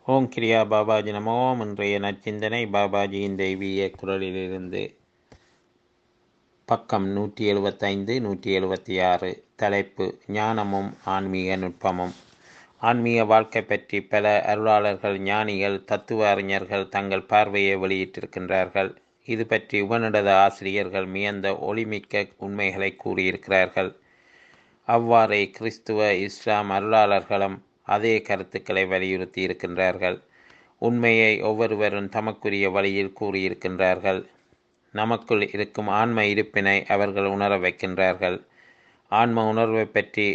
ஓம் கிரியா பாபாஜி நமோம் இன்றைய நச்சிந்தனை பாபாஜியின் தெய்வீக குரலிலிருந்து பக்கம் நூற்றி எழுபத்தைந்து நூற்றி எழுபத்தி ஆறு தலைப்பு ஞானமும் ஆன்மீக நுட்பமும் ஆன்மீக வாழ்க்கை பற்றி பல அருளாளர்கள் ஞானிகள் தத்துவ அறிஞர்கள் தங்கள் பார்வையை வெளியிட்டிருக்கின்றார்கள் இது பற்றி உபநிடத ஆசிரியர்கள் மிகுந்த ஒளிமிக்க உண்மைகளை கூறியிருக்கிறார்கள் அவ்வாறே கிறிஸ்துவ இஸ்லாம் அருளாளர்களும் அதே கருத்துக்களை வலியுறுத்தி இருக்கின்றார்கள் உண்மையை ஒவ்வொருவரும் தமக்குரிய வழியில் கூறியிருக்கின்றார்கள் நமக்குள் இருக்கும் ஆன்ம இருப்பினை அவர்கள் உணர வைக்கின்றார்கள் ஆன்ம உணர்வை பற்றி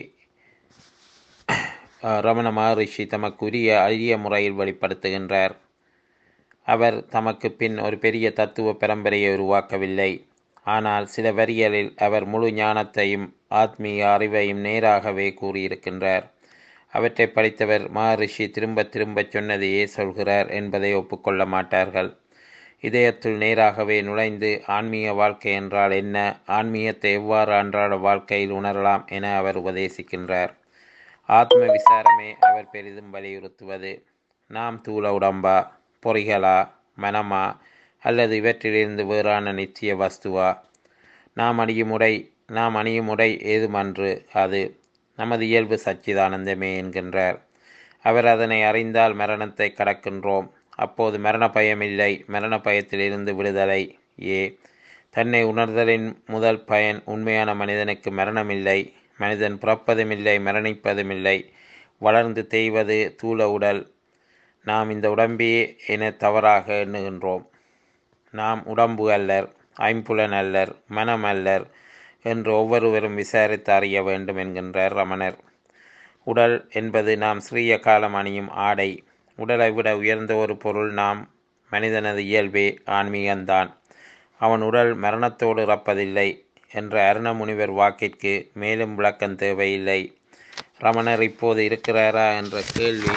ரமண மகரிஷி தமக்குரிய அரிய முறையில் வெளிப்படுத்துகின்றார் அவர் தமக்கு பின் ஒரு பெரிய தத்துவ பரம்பரையை உருவாக்கவில்லை ஆனால் சில வரிகளில் அவர் முழு ஞானத்தையும் ஆத்மீக அறிவையும் நேராகவே கூறியிருக்கின்றார் அவற்றை படித்தவர் மகரிஷி திரும்ப திரும்ப சொன்னதையே சொல்கிறார் என்பதை ஒப்புக்கொள்ள மாட்டார்கள் இதயத்துள் நேராகவே நுழைந்து ஆன்மீக வாழ்க்கை என்றால் என்ன ஆன்மீகத்தை எவ்வாறு அன்றாட வாழ்க்கையில் உணரலாம் என அவர் உபதேசிக்கின்றார் ஆத்ம விசாரமே அவர் பெரிதும் வலியுறுத்துவது நாம் தூள உடம்பா பொறிகளா மனமா அல்லது இவற்றிலிருந்து வேறான நித்திய வஸ்துவா நாம் அணியும் உடை நாம் அணியும் உடை ஏதுமன்று அது நமது இயல்பு சச்சிதானந்தமே என்கின்றார் அவர் அதனை அறிந்தால் மரணத்தை கடக்கின்றோம் அப்போது மரண பயம் இல்லை மரண பயத்திலிருந்து விடுதலை ஏ தன்னை உணர்தலின் முதல் பயன் உண்மையான மனிதனுக்கு மரணமில்லை மனிதன் பிறப்பதுமில்லை மரணிப்பதுமில்லை வளர்ந்து தேய்வது தூள உடல் நாம் இந்த உடம்பே என தவறாக எண்ணுகின்றோம் நாம் உடம்பு அல்லர் ஐம்புலன் அல்லர் மனம் அல்லர் என்று ஒவ்வொருவரும் விசாரித்து அறிய வேண்டும் என்கின்றார் ரமணர் உடல் என்பது நாம் சிறிய காலம் அணியும் ஆடை உடலை விட உயர்ந்த ஒரு பொருள் நாம் மனிதனது இயல்பே ஆன்மீகம்தான் அவன் உடல் மரணத்தோடு இறப்பதில்லை என்ற அருணமுனிவர் வாக்கிற்கு மேலும் விளக்கம் தேவையில்லை ரமணர் இப்போது இருக்கிறாரா என்ற கேள்வி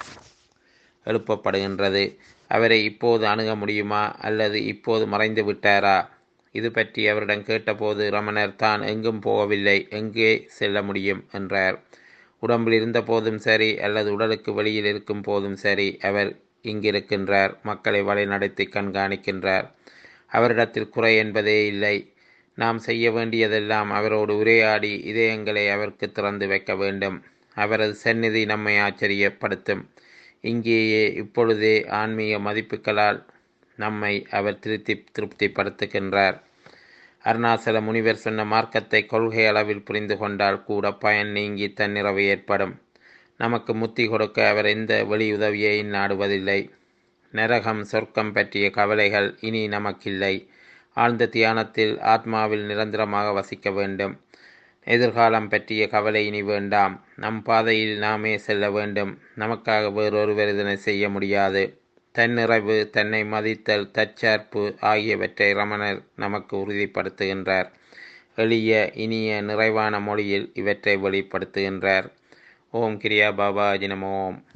எழுப்பப்படுகின்றது அவரை இப்போது அணுக முடியுமா அல்லது இப்போது மறைந்து விட்டாரா இது பற்றி அவரிடம் கேட்டபோது ரமணர் தான் எங்கும் போகவில்லை எங்கே செல்ல முடியும் என்றார் உடம்பில் இருந்த போதும் சரி அல்லது உடலுக்கு வெளியில் இருக்கும் போதும் சரி அவர் இங்கிருக்கின்றார் மக்களை வழிநடத்தி கண்காணிக்கின்றார் அவரிடத்தில் குறை என்பதே இல்லை நாம் செய்ய வேண்டியதெல்லாம் அவரோடு உரையாடி இதயங்களை அவருக்கு திறந்து வைக்க வேண்டும் அவரது சந்நிதி நம்மை ஆச்சரியப்படுத்தும் இங்கேயே இப்பொழுதே ஆன்மீக மதிப்புகளால் நம்மை அவர் திருப்தி திருப்திப்படுத்துகின்றார் அருணாசல முனிவர் சொன்ன மார்க்கத்தை கொள்கை அளவில் புரிந்து கொண்டால் கூட பயன் நீங்கி தன்னிறவு ஏற்படும் நமக்கு முத்தி கொடுக்க அவர் எந்த வெளி உதவியையும் நாடுவதில்லை நரகம் சொர்க்கம் பற்றிய கவலைகள் இனி நமக்கில்லை ஆழ்ந்த தியானத்தில் ஆத்மாவில் நிரந்தரமாக வசிக்க வேண்டும் எதிர்காலம் பற்றிய கவலை இனி வேண்டாம் நம் பாதையில் நாமே செல்ல வேண்டும் நமக்காக வேறொருவர் இதனை செய்ய முடியாது தன்னிறைவு தன்னை மதித்தல் தற்சார்பு ஆகியவற்றை ரமணர் நமக்கு உறுதிப்படுத்துகின்றார் எளிய இனிய நிறைவான மொழியில் இவற்றை வெளிப்படுத்துகின்றார் ஓம் கிரியா பாபா ஜினமோம்